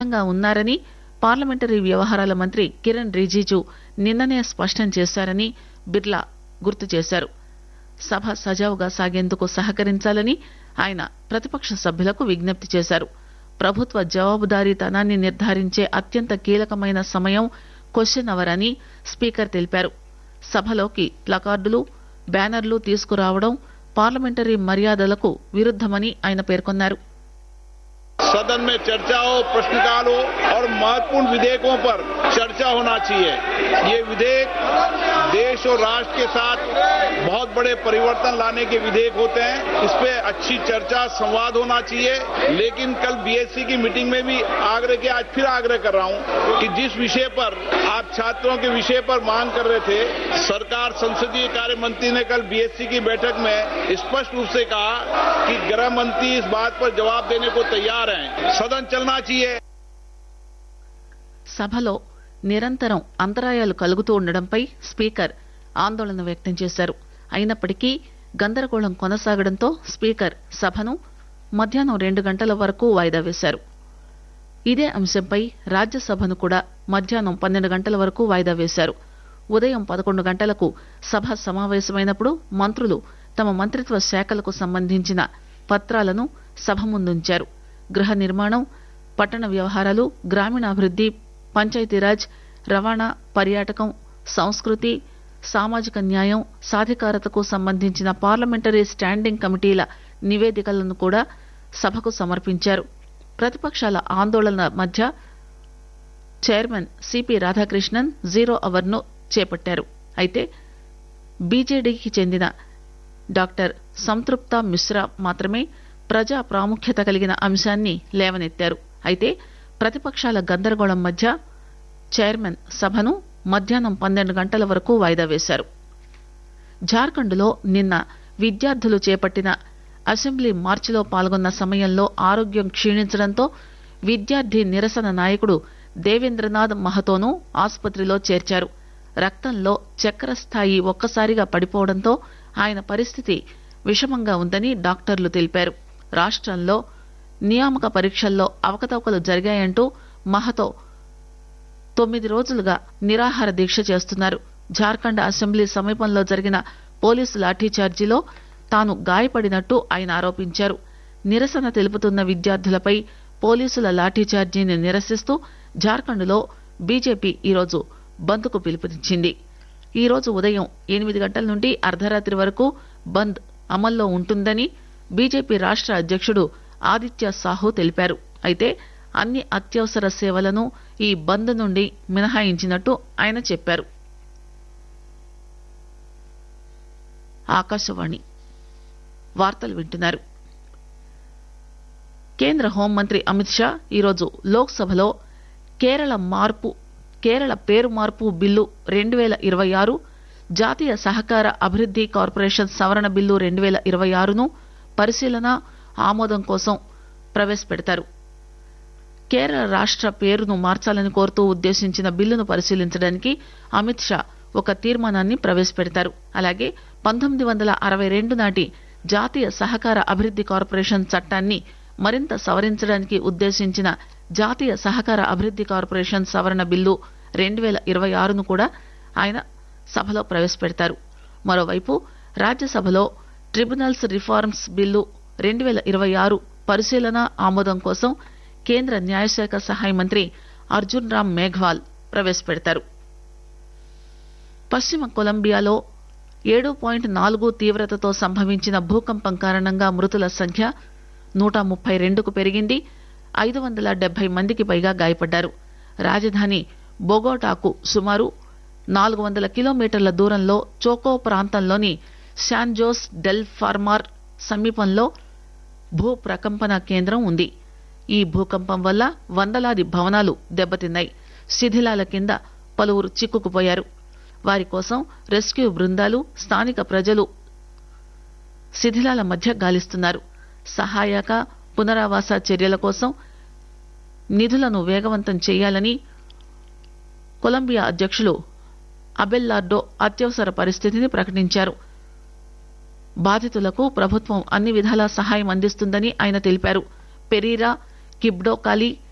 సిద్దంగా ఉన్నారని పార్లమెంటరీ వ్యవహారాల మంత్రి కిరణ్ రిజిజు నిన్ననే స్పష్టం చేశారని బిర్లా గుర్తు చేశారు సభ సజావుగా సాగేందుకు సహకరించాలని ఆయన ప్రతిపక్ష సభ్యులకు విజ్ఞప్తి చేశారు ప్రభుత్వ జవాబుదారీతనాన్ని నిర్ధారించే అత్యంత కీలకమైన సమయం క్వశ్చన్ అవర్ అని స్పీకర్ తెలిపారు సభలోకి ప్లకార్డులు బ్యానర్లు తీసుకురావడం పార్లమెంటరీ మర్యాదలకు విరుద్దమని ఆయన పేర్కొన్నారు सदन में चर्चा हो प्रश्नकाल हो और महत्वपूर्ण विधेयकों पर चर्चा होना चाहिए ये विधेयक देश और राष्ट्र के साथ बहुत बड़े परिवर्तन लाने के विधेयक होते हैं इस पे अच्छी चर्चा संवाद होना चाहिए लेकिन कल बीएससी की मीटिंग में भी आग्रह किया आज फिर आग्रह कर रहा हूं कि जिस विषय पर आप छात्रों के विषय पर मांग कर रहे थे सरकार संसदीय कार्य मंत्री ने कल बीएससी की बैठक में स्पष्ट रूप से कहा कि गृह मंत्री इस बात पर जवाब देने को तैयार हैं सदन चलना चाहिए సభలో నిరంతరం అంతరాయాలు కలుగుతూ ఉండడంపై స్పీకర్ ఆందోళన వ్యక్తం చేశారు అయినప్పటికీ గందరగోళం కొనసాగడంతో స్పీకర్ సభను మధ్యాహ్నం రెండు గంటల వరకు వాయిదా వేశారు ఇదే అంశంపై రాజ్యసభను కూడా మధ్యాహ్నం పన్నెండు గంటల వరకు వాయిదా వేశారు ఉదయం పదకొండు గంటలకు సభ సమావేశమైనప్పుడు మంత్రులు తమ మంత్రిత్వ శాఖలకు సంబంధించిన పత్రాలను సభ ముందుంచారు గృహ నిర్మాణం పట్టణ వ్యవహారాలు గ్రామీణాభివృద్ది పంచాయతీరాజ్ రవాణా పర్యాటకం సంస్కృతి సామాజిక న్యాయం సాధికారతకు సంబంధించిన పార్లమెంటరీ స్టాండింగ్ కమిటీల నివేదికలను కూడా సభకు సమర్పించారు ప్రతిపక్షాల ఆందోళన మధ్య చైర్మన్ సిపి రాధాకృష్ణన్ జీరో అవర్ను చేపట్టారు అయితే బీజేడీకి చెందిన డాక్టర్ సంతృప్త మిశ్రా మాత్రమే ప్రజా ప్రాముఖ్యత కలిగిన అంశాన్ని లేవనెత్తారు అయితే ప్రతిపక్షాల గందరగోళం మధ్య చైర్మన్ సభను మధ్యాహ్నం పన్నెండు గంటల వరకు వాయిదా వేశారు జార్ఖండ్లో నిన్న విద్యార్థులు చేపట్టిన అసెంబ్లీ మార్చిలో పాల్గొన్న సమయంలో ఆరోగ్యం క్షీణించడంతో విద్యార్థి నిరసన నాయకుడు దేవేంద్రనాథ్ మహతోను ఆసుపత్రిలో చేర్చారు రక్తంలో చక్కెర స్థాయి ఒక్కసారిగా పడిపోవడంతో ఆయన పరిస్థితి విషమంగా ఉందని డాక్టర్లు తెలిపారు రాష్ట్రంలో నియామక పరీక్షల్లో అవకతవకలు జరిగాయంటూ మహతో తొమ్మిది రోజులుగా నిరాహార దీక్ష చేస్తున్నారు జార్ఖండ్ అసెంబ్లీ సమీపంలో జరిగిన పోలీసు లాఠీచార్జీలో తాను గాయపడినట్టు ఆయన ఆరోపించారు నిరసన తెలుపుతున్న విద్యార్థులపై పోలీసుల లాఠీచార్జీని నిరసిస్తూ జార్ఖండ్లో బీజేపీ ఈరోజు బంద్కు పిలుపునిచ్చింది ఈ రోజు ఉదయం ఎనిమిది గంటల నుండి అర్ధరాత్రి వరకు బంద్ అమల్లో ఉంటుందని బీజేపీ రాష్ట్ర అధ్యక్షుడు ఆదిత్య సాహు తెలిపారు అయితే అన్ని అత్యవసర సేవలను ఈ బంద్ నుండి మినహాయించినట్టు ఆయన చెప్పారు ఆకాశవాణి వార్తలు వింటున్నారు కేంద్ర హోంమంత్రి అమిత్ షా ఈరోజు లోక్సభలో కేరళ మార్పు కేరళ పేరు మార్పు బిల్లు రెండు వేల ఇరవై ఆరు జాతీయ సహకార అభివృద్ది కార్పొరేషన్ సవరణ బిల్లు రెండు వేల ఇరవై ఆరును పరిశీలన ఆమోదం కోసం ప్రవేశపెడతారు కేరళ రాష్ట్ర పేరును మార్చాలని కోరుతూ ఉద్దేశించిన బిల్లును పరిశీలించడానికి అమిత్ షా ఒక తీర్మానాన్ని ప్రవేశపెడతారు అలాగే పంతొమ్మిది వందల అరవై రెండు నాటి జాతీయ సహకార అభివృద్ది కార్పొరేషన్ చట్టాన్ని మరింత సవరించడానికి ఉద్దేశించిన జాతీయ సహకార అభివృద్ది కార్పొరేషన్ సవరణ బిల్లు రెండు వేల ఇరవై ఆరును కూడా ఆయన సభలో ప్రవేశపెడతారు మరోవైపు రాజ్యసభలో ట్రిబ్యునల్స్ రిఫార్మ్స్ బిల్లు రెండు వేల ఇరవై ఆరు పరిశీలన ఆమోదం కోసం కేంద్ర న్యాయశాఖ సహాయ మంత్రి అర్జున్ రామ్ మేఘ్వాల్ ప్రవేశపెడతారు పశ్చిమ కొలంబియాలో ఏడు పాయింట్ నాలుగు తీవ్రతతో సంభవించిన భూకంపం కారణంగా మృతుల సంఖ్య నూట ముప్పై రెండుకు పెరిగింది ఐదు వందల డెబ్బై మందికి పైగా గాయపడ్డారు రాజధాని బొగోటాకు సుమారు నాలుగు వందల కిలోమీటర్ల దూరంలో చోకో ప్రాంతంలోని శాన్జోస్ డెల్ ఫార్మార్ సమీపంలో భూ ప్రకంపన కేంద్రం ఉంది ఈ భూకంపం వల్ల వందలాది భవనాలు దెబ్బతిన్నాయి శిథిలాల కింద పలువురు చిక్కుకుపోయారు వారి కోసం రెస్క్యూ బృందాలు స్థానిక ప్రజలు శిథిలాల మధ్య గాలిస్తున్నారు సహాయక పునరావాస చర్యల కోసం నిధులను వేగవంతం చేయాలని కొలంబియా అధ్యక్షులు అబెల్లార్డో అత్యవసర పరిస్థితిని ప్రకటించారు బాధితులకు ప్రభుత్వం అన్ని విధాలా సహాయం అందిస్తుందని ఆయన తెలిపారు పెరీరా కిబ్డోకాలి